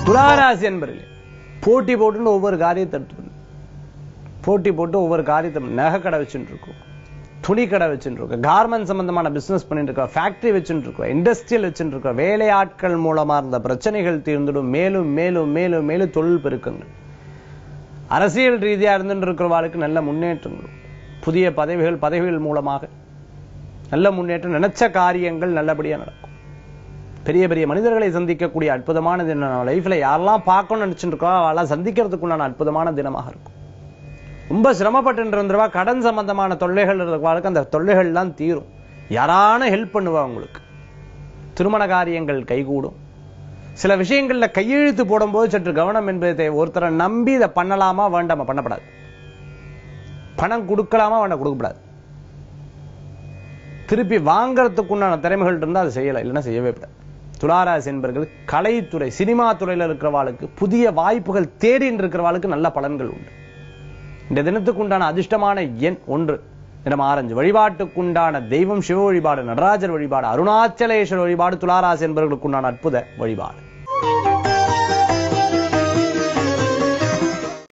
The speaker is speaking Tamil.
துளாராசி என்பர்களே போட்டி போட்டுன்னு ஒவ்வொரு காரியத்தை எடுத்து போட்டி போட்டு ஒவ்வொரு காரியத்தை நகை கடை வச்சுட்டு இருக்கோம் துணி கடை வச்சுட்டு இருக்கோம் கார்மெண்ட் சம்பந்தமான பிசினஸ் பண்ணிட்டு இருக்கோம் ஃபேக்டரி வச்சுட்டு இருக்கோம் இண்டஸ்ட்ரியல் வச்சுட்டு இருக்கோம் வேலையாட்கள் மூலமா இருந்த பிரச்சனைகள் தீர்ந்துடும் மேலும் மேலும் மேலும் மேலும் தொழில் பெருக்கங்கள் அரசியல் ரீதியா இருந்துட்டு இருக்கிறவாளுக்கு நல்ல முன்னேற்றங்கள் புதிய பதவிகள் பதவிகள் மூலமாக நல்ல முன்னேற்றம் நினைச்ச காரியங்கள் நல்லபடியா நடக்கும் பெரிய பெரிய மனிதர்களை சந்திக்கக்கூடிய அற்புதமான தினம் லைஃப்ல யாரெல்லாம் பார்க்கணும்னு நினைச்சுட்டு இருக்கோ அவெல்லாம் சந்திக்கிறதுக்குண்டான அற்புதமான தினமாக இருக்கும் ரொம்ப சிரமப்பட்டு இருந்துருவா கடன் சம்பந்தமான தொல்லைகள் இருக்கிறவாளுக்கு அந்த தொல்லைகள்லாம் தீரும் யாரான ஹெல்ப் பண்ணுவா உங்களுக்கு திருமண காரியங்கள் கைகூடும் சில விஷயங்கள்ல கையெழுத்து போடும்போது சற்று கவனம் என்பது தேவை. ஒருத்தரை நம்பி இதை பண்ணலாமா வேண்டாமா பண்ணப்படாது பணம் கொடுக்கலாமா வேண்டாம் கொடுக்கப்படாது திருப்பி வாங்கறதுக்குண்டான திறமைகள் இருந்தால் அதை செய்யலாம் இல்லைன்னா செய்யவே கூடாது துளாராசி என்பர்கள் கலைத்துறை சினிமா துறையில இருக்கிறவாளுக்கு புதிய வாய்ப்புகள் தேடின்னு இருக்கிறவாளுக்கு நல்ல பலன்கள் உண்டு இந்த தினத்துக்குண்டான அதிர்ஷ்டமான எண் ஒன்று தினம் ஆரஞ்சு வழிபாட்டுக்குண்டான தெய்வம் சிவ வழிபாடு நடராஜர் வழிபாடு அருணாச்சலேஸ்வரர் வழிபாடு துளாராசி என்பவர்களுக்குண்டான அற்புத வழிபாடு